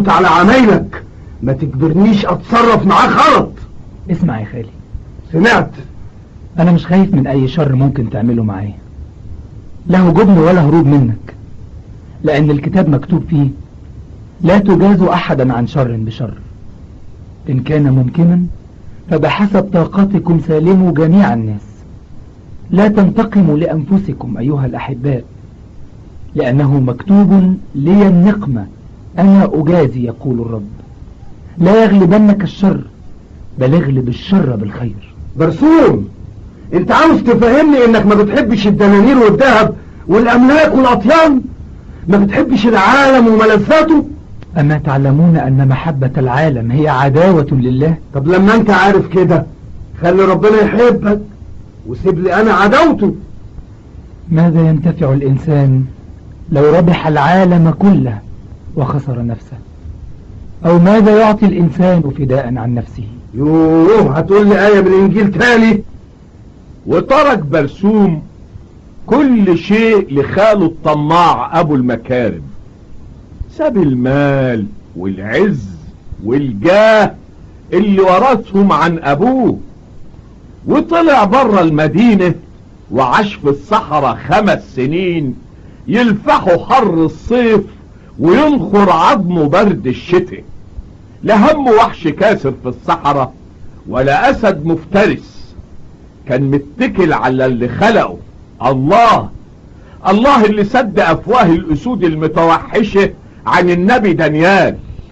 وانت على عمايلك ما تجبرنيش اتصرف معاه غلط اسمع يا خالي سمعت انا مش خايف من اي شر ممكن تعمله معايا لا جبن ولا هروب منك لان الكتاب مكتوب فيه لا تجازوا احدا عن شر بشر ان كان ممكنا فبحسب طاقتكم سالموا جميع الناس لا تنتقموا لانفسكم ايها الاحباء لانه مكتوب لي النقمه انا اجازي يقول الرب لا يغلبنك الشر بل اغلب الشر بالخير برسوم انت عاوز تفهمني انك ما بتحبش الدنانير والذهب والاملاك والاطيان ما بتحبش العالم وملذاته أما تعلمون أن محبة العالم هي عداوة لله طب لما انت عارف كده خلي ربنا يحبك وسيب لي انا عداوته ماذا ينتفع الإنسان لو ربح العالم كله وخسر نفسه أو ماذا يعطي الإنسان فداء عن نفسه يوه هتقول لي آية من الإنجيل تاني وترك برسوم كل شيء لخاله الطماع أبو المكارم ساب المال والعز والجاه اللي ورثهم عن أبوه وطلع بره المدينة وعاش في الصحراء خمس سنين يلفحوا حر الصيف وينخر عظمه برد الشتاء لا هم وحش كاسر في الصحراء ولا أسد مفترس كان متكل على اللي خلقه الله الله اللي سد أفواه الأسود المتوحشة عن النبي دانيال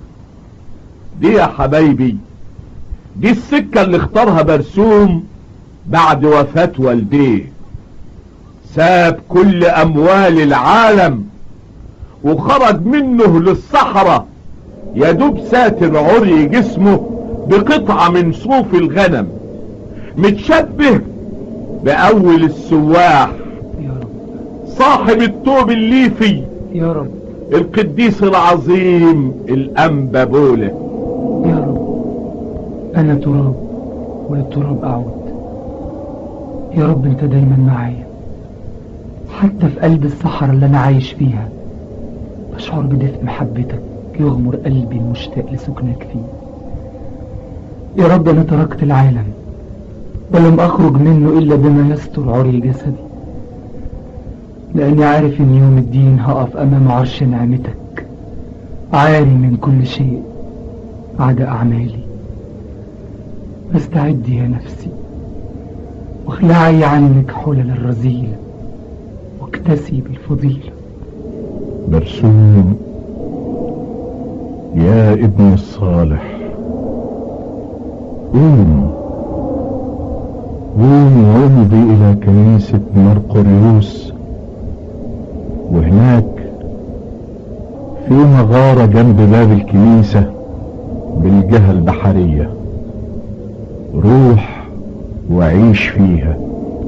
دي يا حبايبي دي السكة اللي اختارها برسوم بعد وفاة والديه ساب كل أموال العالم وخرج منه للصحراء يدوب ساتر عري جسمه بقطعة من صوف الغنم متشبه بأول السواح يا رب صاحب التوب الليفي يا رب القديس العظيم الأنبا بوله يا رب أنا تراب وللتراب أعود يا رب أنت دايما معايا حتى في قلب الصحراء اللي أنا عايش فيها أشعر بدفء محبتك يغمر قلبي المشتاق لسكنك فيه يا رب أنا تركت العالم ولم أخرج منه إلا بما يستر عري جسدي لأني عارف إن يوم الدين هقف أمام عرش نعمتك عاري من كل شيء عدا أعمالي فاستعدي يا نفسي واخلعي عنك حلل الرذيلة واكتسي بالفضيلة برسوم يا ابن الصالح قوم قوم وامضي الى كنيسة مرقريوس وهناك في مغارة جنب باب الكنيسة بالجهة البحرية روح وعيش فيها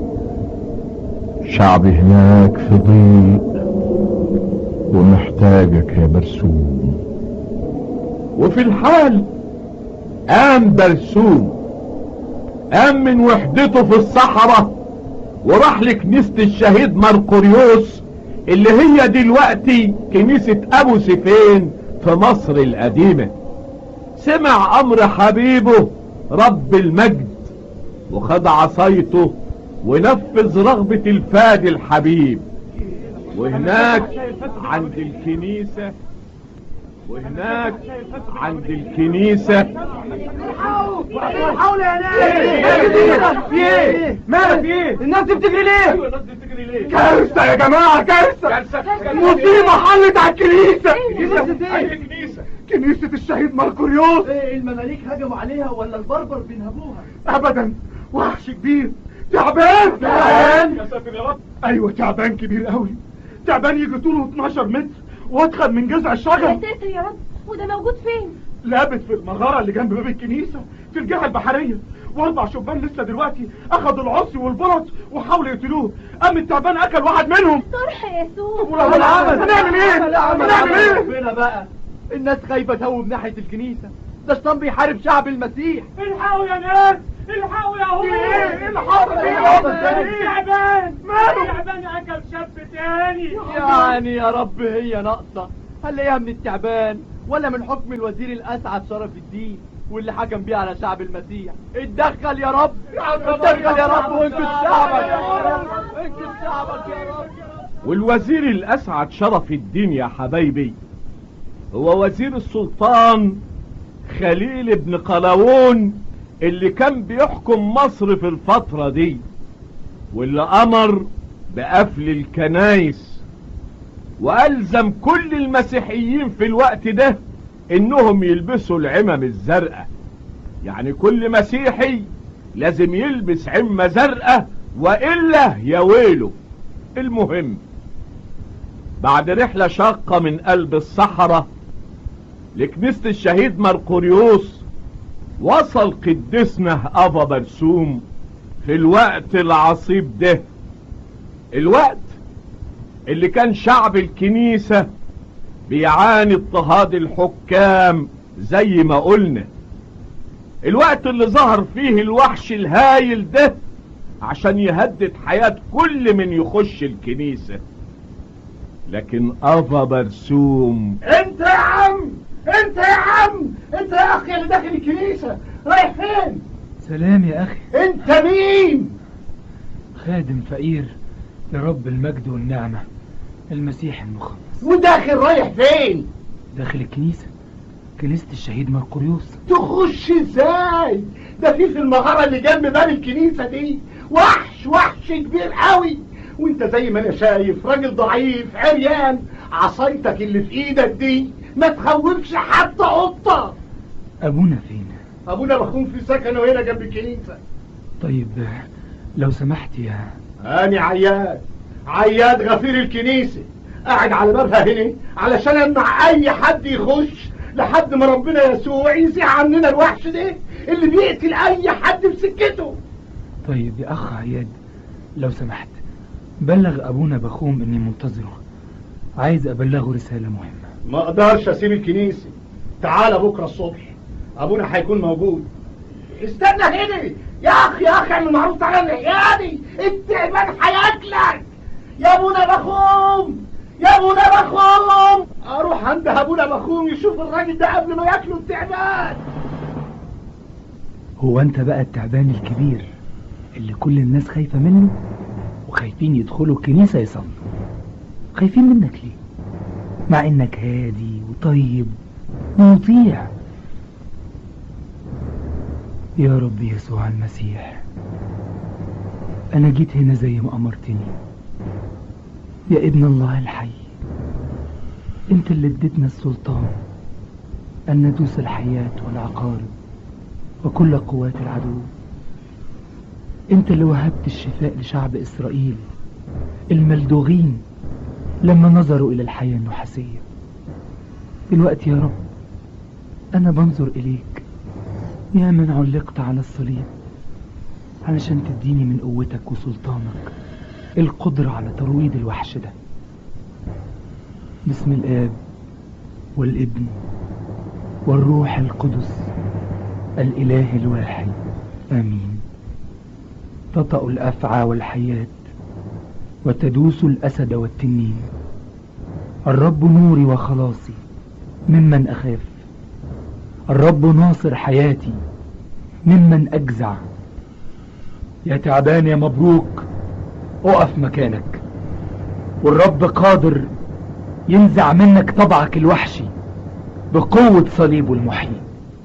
شعب هناك في ضيق ومحتاجك يا برسوم وفي الحال قام برسوم قام من وحدته في الصحراء وراح لكنيسة الشهيد مرقريوس اللي هي دلوقتي كنيسة ابو سيفين في مصر القديمة سمع امر حبيبه رب المجد وخد عصايته ونفذ رغبة الفادي الحبيب وهناك عند الكنيسة وهناك عند الكنيسة حول يا ناس في ايه مالك في ايه الناس دي بتجري ليه كارثة يا جماعة كارثة مصيبة حلت على الكنيسة كنيسة كنيسة الشهيد مرقريوس ايه المماليك هجموا عليها ولا البربر بينهبوها ابدا وحش كبير تعبان تعبان؟ يا ساتر يا رب ايوه تعبان كبير قوي تعبان يجي طوله 12 متر وادخل من جذع يا الشجر ساتر يا رب وده موجود فين لابت في المغارة اللي جنب باب الكنيسة في الجهة البحرية واربع شبان لسه دلوقتي اخدوا العصي والبرص وحاولوا يقتلوه قام التعبان اكل واحد منهم صرح يسوع ولو العمل هنعمل ايه هنعمل ايه ربنا بقى الناس خايفة تهوب ناحية الكنيسة ده الشيطان بيحارب شعب المسيح الحقوا يا ناس الحقوا يا هو ايه ايه اللي حصل ايه تعبان ماله تعبان اكل شاب تاني يعني يا رب هي ناقصة هنلاقيها من التعبان ولا من حكم الوزير الاسعد شرف الدين واللي حكم بيه على شعب المسيح اتدخل يا رب اتدخل يا رب وانقذ شعبك انقذ شعبك يا رب والوزير الأسعد شرف الدين يا حبايبي هو وزير السلطان خليل بن قلاوون اللي كان بيحكم مصر في الفترة دي واللي أمر بقفل الكنايس وألزم كل المسيحيين في الوقت ده إنهم يلبسوا العمم الزرقاء يعني كل مسيحي لازم يلبس عمة زرقاء وإلا يا ويله المهم بعد رحلة شاقة من قلب الصحراء لكنيسة الشهيد مرقوريوس وصل قدسنا أبا برسوم في الوقت العصيب ده الوقت اللي كان شعب الكنيسة بيعاني اضطهاد الحكام زي ما قلنا الوقت اللي ظهر فيه الوحش الهايل ده عشان يهدد حياة كل من يخش الكنيسة لكن أبا برسوم انت يا عم انت يا عم انت يا اخي اللي داخل الكنيسة رايح فين سلام يا أخي انت مين خادم فقير لرب المجد والنعمة المسيح المخلص وداخل رايح فين داخل الكنيسة كنيسة الشهيد مرقوريوس تخش ازاي ده في في المغارة اللي جنب باب الكنيسة دي وحش وحش كبير قوي وانت زي ما انا شايف راجل ضعيف عريان عصايتك اللي في ايدك دي ما تخوفش حتى قطة أبونا فين ابونا بخون في سكنه هنا جنب الكنيسة طيب لو سمحت يا أنا عياد عياد غفير الكنيسة قاعد على بابها هنا علشان امنع اي حد يخش لحد ما ربنا يسوع يزيح عننا الوحش ده اللي بيقتل اي حد بسكته طيب يا أخ عياد لو سمحت بلغ أبونا بخوم إني منتظره عايز أبلغه رسالة مهمة ما اقدرش اسيب الكنيسة تعال بكرة الصبح ابونا هيكون موجود استنى هنا يا اخي يا اخي اعمل معروف تعالى العيادي التعبان هياكلك يا ابونا بخوم يا ابونا بخوم اروح عند ابونا بخوم يشوف الراجل ده قبل ما ياكله التعبان هو أنت بقى التعبان الكبير اللي كل الناس خايفة منه وخايفين يدخلوا الكنيسة يصلوا خايفين منك ليه مع إنك هادي وطيب ومطيع يا رب يسوع المسيح أنا جيت هنا زي ما أمرتني يا ابن الله الحي أنت اللي اديتنا السلطان أن ندوس الحياة والعقارب وكل قوات العدو انت اللي وهبت الشفاء لشعب اسرائيل الملدوغين لما نظروا الى الحياة النحاسية دلوقتي يا رب انا بنظر اليك يا من علقت على الصليب علشان تديني من قوتك وسلطانك القدرة على ترويض الوحش ده باسم الاب والابن والروح القدس الإله الواحد آمين تطأ الأفعى والحيات وتدوس الأسد والتنين الرب نوري وخلاصي ممن أخاف الرب ناصر حياتي ممن أجزع يا تعبان يا مبروك اقف مكانك والرب قادر ينزع منك طبعك الوحشي بقوة صليبه المحيي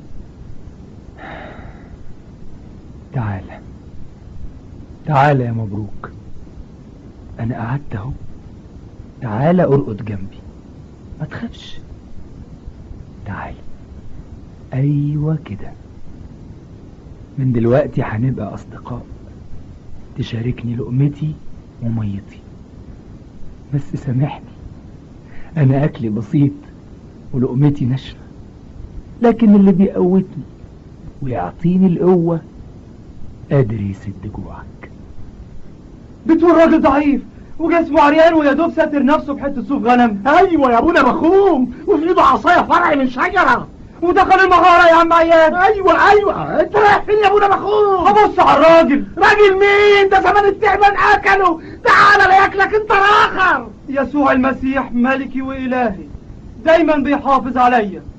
تعالى تعالى يا مبروك انا قعدت اهو تعالى ارقد جنبي ما تخافش تعالى ايوه كده من دلوقتي هنبقى اصدقاء تشاركني لقمتي وميتي بس سامحني انا اكلي بسيط ولقمتي ناشفه لكن اللي بيقوتني ويعطيني القوه قادر يسد جوعك بتقول راجل ضعيف وجسمه عريان ويا دوب ساتر نفسه بحته صوف غنم ايوه يا ابونا بخوم وفي ايده عصايه فرع من شجره ودخل المغاره يا عم عياد ايوه ايوه انت رايح فين يا ابونا بخوم ابص على الراجل راجل مين ده زمان التعبان اكله تعالى لا ياكلك انت راخر يسوع المسيح ملكي والهي دايما بيحافظ عليا